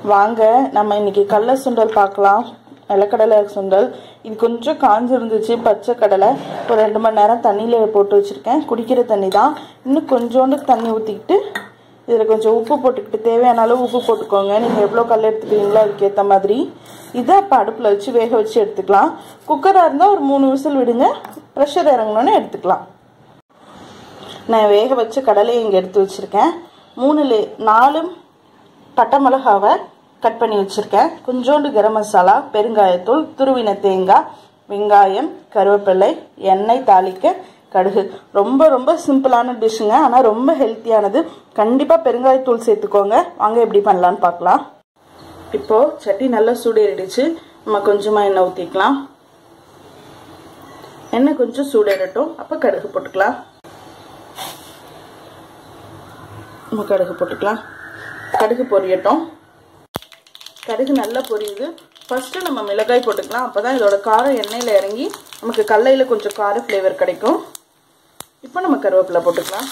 வாங்க நம்ம இன்னைக்கு கடலை சுண்டல் பார்க்கலாம் நிலக்கடலை சுண்டல் இது கொஞ்சம் காஞ்சு இருந்துச்சு பச்சை கடலை ஒரு ரெண்டு மணி நேரம் தண்ணியில் போட்டு வச்சுருக்கேன் குடிக்கிற தண்ணி தான் இன்னும் கொஞ்சோண்டு தண்ணி ஊற்றிக்கிட்டு இதில் கொஞ்சம் உப்பு போட்டுக்கிட்டு தேவையான அளவு உப்பு போட்டுக்கோங்க நீங்கள் எவ்வளோ கல் எடுத்துக்கிறீங்களோ அதுக்கேற்ற மாதிரி இதை இப்போ அடுப்பில் வச்சு வேக வச்சு எடுத்துக்கலாம் குக்கராக இருந்தால் ஒரு மூணு விசில் விடுங்க ப்ரெஷர் இறங்கினோன்னே எடுத்துக்கலாம் நான் வேக வச்ச கடலையை இங்கே எடுத்து வச்சுருக்கேன் மூணு லே நாலு பட்டை மிளகாவை கட் பண்ணி வச்சுருக்கேன் கொஞ்சோண்டு கரம் மசாலா பெருங்காயத்தூள் துருவின தேங்காய் வெங்காயம் கருவேப்பிலை எண்ணெய் தாளிக்க கடுகு ரொம்ப ரொம்ப சிம்பிளான டிஷ்ஷுங்க ஆனால் ரொம்ப ஹெல்த்தியானது கண்டிப்பாக பெருங்காயத்தூள் சேர்த்துக்கோங்க வாங்க எப்படி பண்ணலான்னு பார்க்கலாம் இப்போது சட்டி நல்லா சூடேறிடுச்சு நம்ம கொஞ்சமாக எண்ணெய் ஊற்றிக்கலாம் எண்ணெய் கொஞ்சம் சூடேறட்டும் அப்போ கடுகு போட்டுக்கலாம் நம்ம கடுகு போட்டுக்கலாம் கடுகு பொரியட்டும் கடுகு நல்லா பொரியுது ஃபஸ்ட்டு நம்ம மிளகாய் போட்டுக்கலாம் அப்போ தான் இதோட காரம் எண்ணெயில் இறங்கி நமக்கு கடலையில் கொஞ்சம் கார ஃப்ளேவர் கிடைக்கும் இப்போ நம்ம கருவேப்பிலை போட்டுக்கலாம்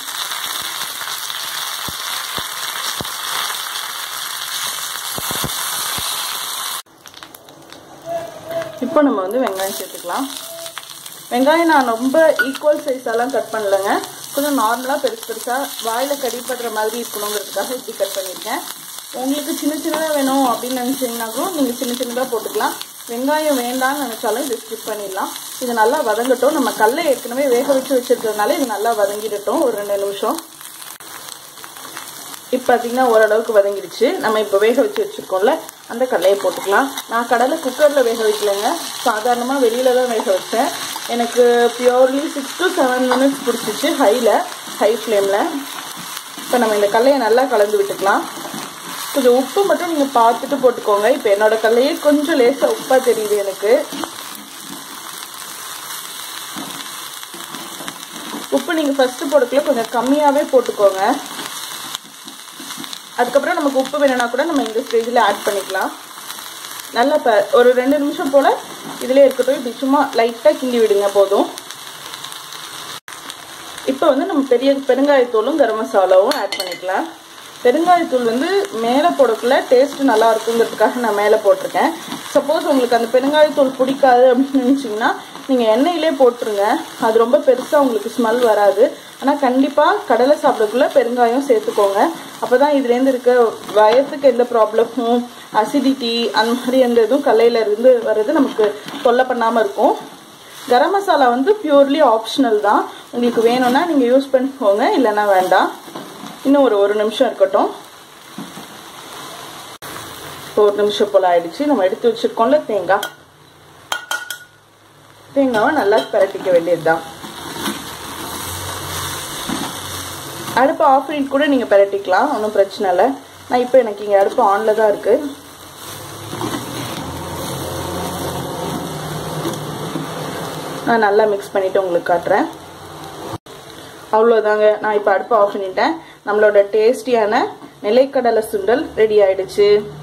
இப்போ நம்ம வந்து வெங்காயம் சேர்த்துக்கலாம் வெங்காயம் நான் ரொம்ப ஈக்குவல் சைஸாலாம் கட் பண்ணலைங்க கொஞ்சம் நார்மலாக பெருசு பெருசாக வாயில் கடிப்படுற மாதிரி இருக்கணுங்கிறதுக்காக இப்படி கட் பண்ணியிருக்கேன் உங்களுக்கு சின்ன சின்னதாக வேணும் அப்படின்னு நினச்சிங்கனாக்கும் நீங்கள் சின்ன சின்னதாக போட்டுக்கலாம் வெங்காயம் வேண்டாம்னு நினச்சாலும் இதை ஸ்கிப் பண்ணிடலாம் இது நல்லா வதங்கட்டும் நம்ம கல்லை ஏற்கனவே வேக வச்சு வச்சுருக்கிறதுனால இது நல்லா வதங்கிடட்டும் ஒரு ரெண்டு நிமிஷம் இப்போ பார்த்தீங்கன்னா ஓரளவுக்கு வதங்கிடுச்சு நம்ம இப்போ வேக வச்சு வச்சுருக்கோம்ல அந்த கடலையை போட்டுக்கலாம் நான் கடலை குக்கரில் வேக வைக்கலைங்க சாதாரணமாக வெளியில் தான் வேக வச்சேன் எனக்கு purely six to seven minutes பிடிச்சிச்சு ஹையில் ஹை ஃப்ளேமில் இப்போ நம்ம இந்த கடலையை நல்லா கலந்து விட்டுக்கலாம் கொஞ்சம் உப்பு மட்டும் நீங்கள் பார்த்துட்டு போட்டுக்கோங்க இப்போ என்னோட கடலையே கொஞ்சம் லேசாக உப்பாக தெரியுது எனக்கு உப்பு நீங்கள் ஃபஸ்ட்டு போட்டுக்கல கொஞ்சம் கம்மியாகவே போட்டுக்கோங்க அதுக்கப்புறம் நமக்கு உப்பு வேணும்னா கூட நம்ம இந்த ஸ்டேஜில் ஆட் பண்ணிக்கலாம் நல்லா இப்போ ஒரு ரெண்டு நிமிஷம் போல் இதிலே இருக்கட்டும் இப்படி சும்மா லைட்டாக கிண்டி விடுங்க போதும் இப்போ வந்து நம்ம பெரிய பெருங்காயத்தூளும் கரம் மசாலாவும் ஆட் பண்ணிக்கலாம் பெருங்காயத்தூள் வந்து மேலே போடக்குள்ள டேஸ்ட் நல்லா இருக்குங்கிறதுக்காக நான் மேலே போட்டிருக்கேன் சப்போஸ் உங்களுக்கு அந்த பெருங்காயத்தூள் பிடிக்காது அப்படின்னு நினச்சிங்கன்னா நீங்கள் எண்ணெயிலே போட்டுருங்க அது ரொம்ப பெருசாக உங்களுக்கு ஸ்மெல் வராது ஆனால் கண்டிப்பாக கடலை சாப்பிடக்குள்ள பெருங்காயம் சேர்த்துக்கோங்க அப்போ தான் இதுலேருந்து இருக்க வயத்துக்கு எந்த ப்ராப்ளமும் அசிடிட்டி அந்த மாதிரி எந்த இதுவும் கல்லையில் இருந்து வர்றது நமக்கு தொல்லை பண்ணாமல் இருக்கும் கரம் மசாலா வந்து பியூர்லி ஆப்ஷனல் தான் உங்களுக்கு வேணும்னா நீங்கள் யூஸ் பண்ணிக்கோங்க இல்லைன்னா வேண்டாம் இன்னும் ஒரு ஒரு நிமிஷம் இருக்கட்டும் ஒரு நிமிஷம் போல் ஆயிடுச்சு நம்ம எடுத்து வச்சிருக்கோம்ல தேங்காய் தேங்காவை நல்லா பரட்டிக்க வேண்டியதுதான் அடுப்பு ஆஃப் பண்ணிட்டு கூட நீங்கள் பரட்டிக்கலாம் ஒன்றும் பிரச்சனை இல்லை நான் இப்போ எனக்கு இங்கே அடுப்பு ஆனில் தான் இருக்குது நான் நல்லா மிக்ஸ் பண்ணிவிட்டு உங்களுக்கு காட்டுறேன் அவ்வளோதாங்க நான் இப்போ அடுப்பு ஆஃப் பண்ணிட்டேன் நம்மளோட டேஸ்டியான நிலைக்கடலை சுண்டல் ரெடி ஆயிடுச்சு